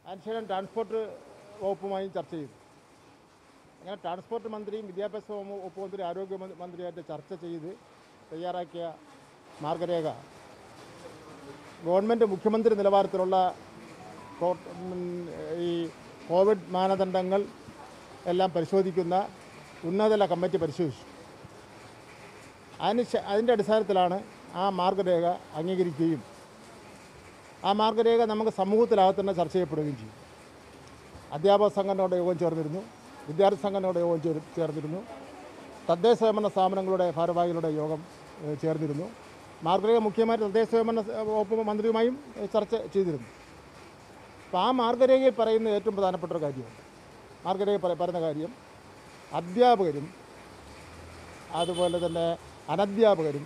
അതിനുശേഷം ട്രാൻസ്പോർട്ട് വകുപ്പുമായും ചർച്ച ചെയ്തു അങ്ങനെ ട്രാൻസ്പോർട്ട് മന്ത്രിയും വിദ്യാഭ്യാസ വകുപ്പ് വകുപ്പ് മന്ത്രി ആരോഗ്യ മന്ത്രി- മന്ത്രിയായിട്ട് ചർച്ച ചെയ്ത് തയ്യാറാക്കിയ മാർഗരേഖ ഗവൺമെൻറ് മുഖ്യമന്ത്രി നിലവാരത്തിലുള്ള കോ- ഉം, ഈ കോവിഡ് മാനദണ്ഡങ്ങൾ എല്ലാം പരിശോധിക്കുന്ന ഉന്നതതല കമ്മിറ്റി പരിശോധിച്ചു അതിന് ശേ- അതിൻ്റെ അടിസ്ഥാനത്തിലാണ് ആ മാർഗരേഖ അംഗീകരിക്കുകയും ആ മാർഗരേഖ നമുക്ക് സമൂഹത്തിനകത്ത് തന്നെ ചർച്ച ചെയ്യപ്പെടുകയും ചെയ്യും അധ്യാപക സംഘടനയുടെ യോഗം ചേർന്നിരുന്നു വിദ്യാർത്ഥി സംഘടനയുടെ യോഗം ചേർ ചേർന്നിരുന്നു തദ്ദേശ സ്വയംഭരണ സ്ഥാപനങ്ങളുടെ ഭാരവാഹികളുടെ യോഗം ഏഹ്, ചേർന്നിരുന്നു മാർഗരേഖ മുഖ്യമായിട്ട് തദ്ദേശ സ്വയംഭരണ സ- വകുപ്പ് മന്ത്രിയുമായും ഏഹ്, ചർച്ച ചെയ്തിരുന്നു അപ്പോൾ ആ മാർഗരേഖയിൽ പറയുന്ന ഏറ്റവും പ്രധാനപ്പെട്ട ഒരു കാര്യമുണ്ട് മാർഗരേഖ പറ- പറയുന്ന കാര്യം അധ്യാപകരും അതുപോലെ തന്നെ അനധ്യാപകരും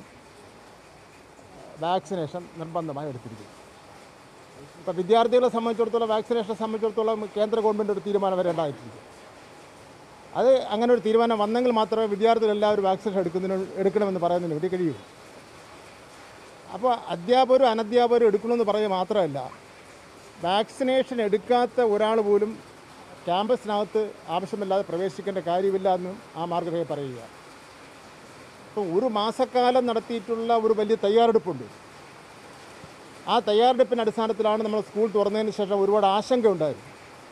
വാക്സിനേഷൻ നിർബന്ധമായി എടുത്തിരിക്കുന്നു ഇപ്പോൾ വിദ്യാർത്ഥികളെ സംബന്ധിച്ചിടത്തോളം വാക്സിനേഷനെ സംബന്ധിച്ചിടത്തോളം കേന്ദ്ര ഗവൺമെൻറ് ഒരു തീരുമാനം വരേണ്ടതായിട്ടുണ്ട് അത് അങ്ങനെ ഒരു തീരുമാനം വന്നെങ്കിൽ മാത്രമേ വിദ്യാർത്ഥികൾ എല്ലാവരും വാക്സിനേഷൻ എടുക്കുന്നതിന് എടുക്കണമെന്ന് പറയുന്നതിന് വേണ്ടി കഴിയൂ അപ്പോൾ അധ്യാപകരും അനധ്യാപകരും എടുക്കണമെന്ന് പറയുക മാത്രമല്ല വാക്സിനേഷൻ എടുക്കാത്ത ഒരാൾ പോലും ക്യാമ്പസിനകത്ത് ആവശ്യമില്ലാതെ പ്രവേശിക്കേണ്ട കാര്യമില്ല എന്നും ആ മാർഗരേഖ പറയുക ഇപ്പം ഒരു മാസക്കാലം നടത്തിയിട്ടുള്ള ഒരു വലിയ തയ്യാറെടുപ്പുണ്ട് ആ തയ്യാറെടുപ്പിൻ്റെ അടിസ്ഥാനത്തിലാണ് നമ്മൾ സ്കൂൾ തുറന്നതിന് ശേഷം ഒരുപാട് ആശങ്ക ഉണ്ടായിരുന്നു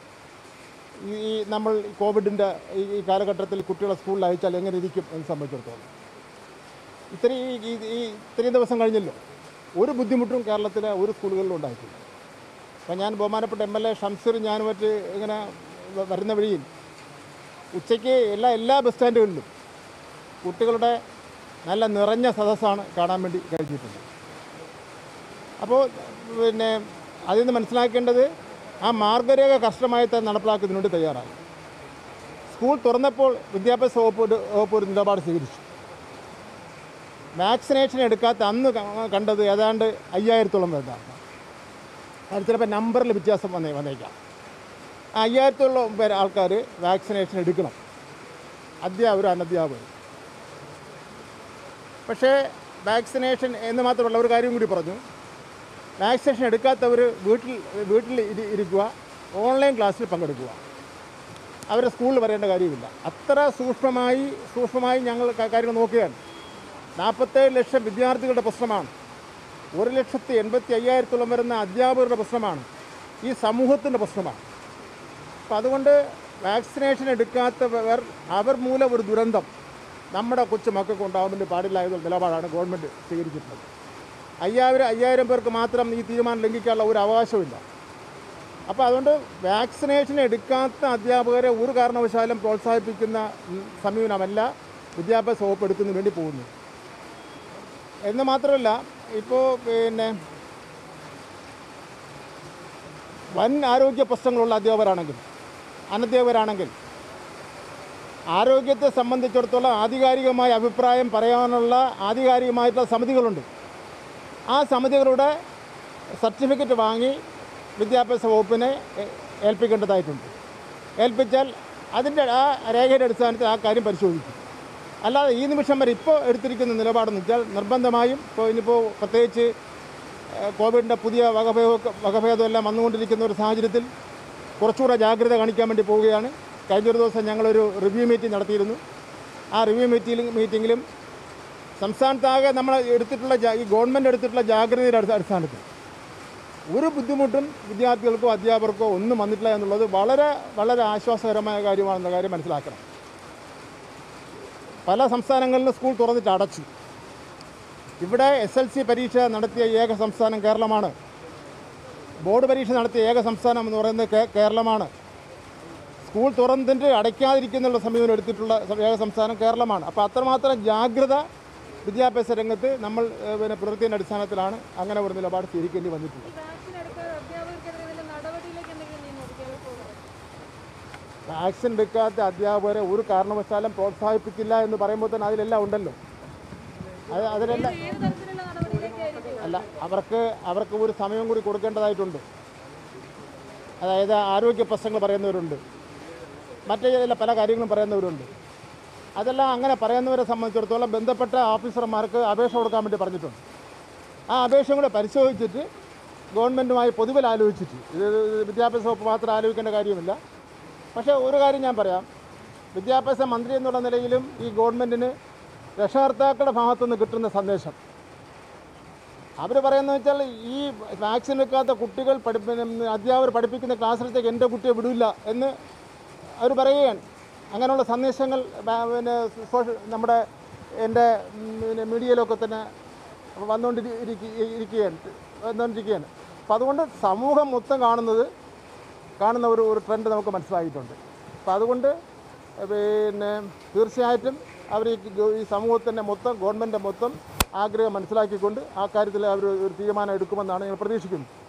ഈ ഈ നമ്മൾ ഈ കോവിഡിൻ്റെ ഈ ഈ കാലഘട്ടത്തിൽ കുട്ടികളെ സ്കൂളിൽ അയച്ചാൽ എങ്ങനെ ഇരിക്കും എന്ന് സംബന്ധിച്ചിടത്തോളം ഇത്രയും ഈ- ഈ ഈ ഇത്രയും ദിവസം കഴിഞ്ഞല്ലോ ഒരു ബുദ്ധിമുട്ടും കേരളത്തിലെ ഒരു സ്കൂളുകളിലും ഉണ്ടായിട്ടില്ല അപ്പം ഞാൻ ബഹുമാനപ്പെട്ട എം എൽ എ ഷംസീർ ഞാനുമായിട്ട് ഇങ്ങനെ വ- വരുന്ന വഴിയിൽ ഉച്ചയ്ക്ക് എല്ലാ എല്ലാ ബസ് സ്റ്റാൻഡുകളിലും കുട്ടികളുടെ നല്ല നിറഞ്ഞ സദസ്സാണ് കാണാൻ വേണ്ടി കഴിഞ്ഞിട്ടുണ്ട് അപ്പോൾ പിന്നെ അതിൽ നിന്ന് മനസ്സിലാക്കേണ്ടത് ആ മാർഗരേഖ കർശനമായി തന്നെ നടപ്പിലാക്കുന്നതിന് വേണ്ടി തയ്യാറായി സ്കൂൾ തുറന്നപ്പോൾ വിദ്യാഭ്യാസ വകുപ്പ് ഒരു- വകുപ്പ് ഒരു നിലപാട് സ്വീകരിച്ചു വാക്സിനേഷൻ എടുക്കാത്ത അന്ന് ക- കണ്ടത് ഏതാണ്ട് അയ്യായിരത്തോളം പേരാണ് അത് ചിലപ്പോൾ നമ്പറിൽ വ്യത്യാസം വന്നേ വന്നേക്കാം ആ അയ്യായിരത്തോളം പേര് ആൾക്കാർ വാക്സിനേഷൻ എടുക്കണം അധ്യാപകരും അനധ്യാപകരും പക്ഷേ വാക്സിനേഷൻ എന്ന് മാത്രമല്ല ഒരു കാര്യം കൂടി പറഞ്ഞു വാക്സിനേഷൻ എടുക്കാത്തവർ വീട്ടിൽ വീട്ടിൽ ഇരി ഇരിക്കുക ഓൺലൈൻ ക്ലാസ്സിൽ പങ്കെടുക്കുക അവരെ സ്കൂളിൽ വരേണ്ട കാര്യമില്ല അത്ര സൂക്ഷ്മമായി സൂക്ഷ്മമായി ഞങ്ങൾ ക- കാര്യങ്ങൾ നോക്കുകയാണ് നാൽപ്പത്തേഴ് ലക്ഷം വിദ്യാർത്ഥികളുടെ പ്രശ്നമാണ് ഒരു ലക്ഷത്തി എൺപത്തി അയ്യായിരത്തോളം വരുന്ന അധ്യാപകരുടെ പ്രശ്നമാണ് ഈ സമൂഹത്തിൻ്റെ പ്രശ്നമാണ് അപ്പം അതുകൊണ്ട് വാക്സിനേഷൻ എടുക്കാത്തവർ അവർ മൂലം ഒരു ദുരന്തം നമ്മുടെ കൊച്ചു മക്കൾക്ക് ഉണ്ടാകാൻ വേണ്ടി പാടില്ല എന്നുള്ള നിലപാടാണ് ഗവൺമെൻറ് സ്വീകരിച്ചിട്ടുള്ളത് അയ്യായിരം അയ്യായിരം പേർക്ക് മാത്രം ഈ തീരുമാനം ലംഘിക്കാനുള്ള ഒരു അവകാശമില്ല അപ്പോൾ അതുകൊണ്ട് വാക്സിനേഷൻ എടുക്കാത്ത അധ്യാപകരെ ഒരു കാരണവശാലും പ്രോത്സാഹിപ്പിക്കുന്ന ഉം, സമീപനമല്ല വിദ്യാഭ്യാസ വകുപ്പ് എടുക്കുന്നതിന് വേണ്ടി പോകുന്നു എന്ന് മാത്രമല്ല ഇപ്പോൾ പിന്നെ വൻ ആരോഗ്യ പ്രശ്നങ്ങളുള്ള അധ്യാപകരാണെങ്കിൽ അനധ്യാപകരാണെങ്കിൽ ആരോഗ്യത്തെ സംബന്ധിച്ചിടത്തോളം ആധികാരികമായ അഭിപ്രായം പറയാനുള്ള ആധികാരികമായിട്ടുള്ള സമിതികളുണ്ട് ആ സമിതികളുടെ സർട്ടിഫിക്കറ്റ് വാങ്ങി വിദ്യാഭ്യാസ വകുപ്പിനെ ഏ- ഏൽപ്പിക്കേണ്ടതായിട്ടുണ്ട് ഏൽപ്പിച്ചാൽ അതിൻ്റെ ആ രേഖയുടെ അടിസ്ഥാനത്തിൽ ആ കാര്യം പരിശോധിക്കും അല്ലാതെ ഈ നിമിഷം വരെ ഇപ്പോൾ എടുത്തിരിക്കുന്ന നിലപാടെന്ന് വെച്ചാൽ നിർബന്ധമായും ഇപ്പോൾ ഇനിയിപ്പോൾ പ്രത്യേകിച്ച് ഏഹ്, കോവിഡിൻ്റെ പുതിയ വകഭേദ വകഭേദം എല്ലാം വന്നുകൊണ്ടിരിക്കുന്ന ഒരു സാഹചര്യത്തിൽ കുറച്ചുകൂടെ ജാഗ്രത കാണിക്കാൻ വേണ്ടി പോവുകയാണ് കഴിഞ്ഞൊരു ദിവസം ഞങ്ങളൊരു റിവ്യൂ മീറ്റിംഗ് നടത്തിയിരുന്നു ആ റിവ്യൂ മീറ്റിംഗ് മീറ്റിങ്ങിലും സംസ്ഥാനത്താകെ നമ്മൾ എടുത്തിട്ടുള്ള ജാ- ഈ ഗവൺമെൻറ് എടുത്തിട്ടുള്ള ജാഗ്രതയുടെ അടിസ്ഥ- അടിസ്ഥാനത്തിൽ ഒരു ബുദ്ധിമുട്ടും വിദ്യാർത്ഥികൾക്കോ അധ്യാപകർക്കോ ഒന്നും വന്നിട്ടില്ല എന്നുള്ളത് വളരെ വളരെ ആശ്വാസകരമായ കാര്യമാണെന്ന കാര്യം മനസ്സിലാക്കണം പല സംസ്ഥാനങ്ങളിലും സ്കൂൾ തുറന്നിട്ട് അടച്ചു ഇവിടെ എസ് എൽ സി പരീക്ഷ നടത്തിയ ഏക സംസ്ഥാനം കേരളമാണ് ബോർഡ് പരീക്ഷ നടത്തിയ ഏക സംസ്ഥാനം എന്ന് പറയുന്നത് കേ- കേരളമാണ് സ്കൂൾ തുറന്നിട്ട് അടയ്ക്കാതിരിക്കുന്നുള്ള സമീപനം എടുത്തിട്ടുള്ള ഏക സംസ്ഥാനം കേരളമാണ് അപ്പോൾ അത്രമാത്രം ജാഗ്രത വിദ്യാഭ്യാസ രംഗത്ത് നമ്മൾ ഏഹ്, പിന്നെ പുലർത്തിയതിൻ്റെ അടിസ്ഥാനത്തിലാണ് അങ്ങനെ ഒരു നിലപാട് സ്വീകരിക്കേണ്ടി വന്നിട്ടുള്ളത് ഈ വാക്സിൻ എടുക്കാതെ അധ്യാപകർക്കെതിരെ വല്ല നടപടിയിലേക്ക് എന്തെങ്കിലും നീങ്ങുമോ വിദ്യാഭ്യാസ വകുപ്പ്? വാക്സിൻ എടുക്കാത്ത അധ്യാപകരെ ഒരു കാരണവശാലും പ്രോത്സാഹിപ്പിക്കില്ല എന്ന് പറയുമ്പോൾ തന്നെ അതിലെല്ലാം ഉണ്ടല്ലോ അത് അതിലെല്ലാം ഏത് തരത്തിലുള്ള നടപടിയിലേക്കായിരിക്കും അല്ല അവർക്ക് അവർക്ക് ഒരു സമയം കൂടി കൊടുക്കേണ്ടതായിട്ടുണ്ട് അതായത് ആരോഗ്യ പ്രശ്നങ്ങൾ പറയുന്നവരുണ്ട് മറ്റു ചില പല കാര്യങ്ങളും പറയുന്നവരുണ്ട് അതെല്ലാം അങ്ങനെ പറയുന്നവരെ സംബന്ധിച്ചിടത്തോളം ബന്ധപ്പെട്ട ഓഫീസർമാർക്ക് അപേക്ഷ കൊടുക്കാൻ വേണ്ടി പറഞ്ഞിട്ടുണ്ട് ആ അപേക്ഷ കൂടെ പരിശോധിച്ചിട്ട് ഗവൺമെൻറ്റുമായി പൊതുവിൽ ആലോചിച്ചിട്ട് ഇത് വിദ്യാഭ്യാസ വകുപ്പ് മാത്രം ആലോചിക്കേണ്ട കാര്യമില്ല പക്ഷേ ഒരു കാര്യം ഞാൻ പറയാം വിദ്യാഭ്യാസ മന്ത്രി എന്നുള്ള നിലയിലും ഈ ഗവൺമെൻറ്റിന് രക്ഷകർത്താക്കളുടെ ഭാഗത്തുനിന്ന് കിട്ടുന്ന സന്ദേശം അവർ പറയുന്നത് വെച്ചാൽ ഈ വാക്സിൻ വെക്കാത്ത കുട്ടികൾ പഠി പിന്നെ അധ്യാപകർ പഠിപ്പിക്കുന്ന ക്ലാസ്സിലത്തേക്ക് എൻ്റെ കുട്ടിയെ വിടില്ല എന്ന് അവർ പറയുകയാണ് അങ്ങനെയുള്ള സന്ദേശങ്ങൾ ബാ- പിന്നെ സോഷ്യൽ നമ്മുടെ എൻ്റെ ഉം, പിന്നെ മീഡിയയിലൊക്കെ തന്നെ വന്നുകൊണ്ടിരി ഇരിക്ക- ഇരിക്കുകയാണ് വന്നുകൊണ്ടിരിക്കുകയാണ് അപ്പോൾ അതുകൊണ്ട് സമൂഹം മൊത്തം കാണുന്നത് കാണുന്ന ഒരു ഒരു ട്രെൻഡ് നമുക്ക് മനസ്സിലായിട്ടുണ്ട് അപ്പോൾ അതുകൊണ്ട് പിന്നെ തീർച്ചയായിട്ടും അവർ ഈ ഗ- ഈ സമൂഹത്തിൻ്റെ മൊത്തം ഗവൺമെൻറ് മൊത്തം ആഗ്രഹം മനസ്സിലാക്കിക്കൊണ്ട് ആ കാര്യത്തിൽ അവർ ഒരു തീരുമാനം എടുക്കുമെന്നാണ് ഞാൻ പ്രതീക്ഷിക്കുന്നത്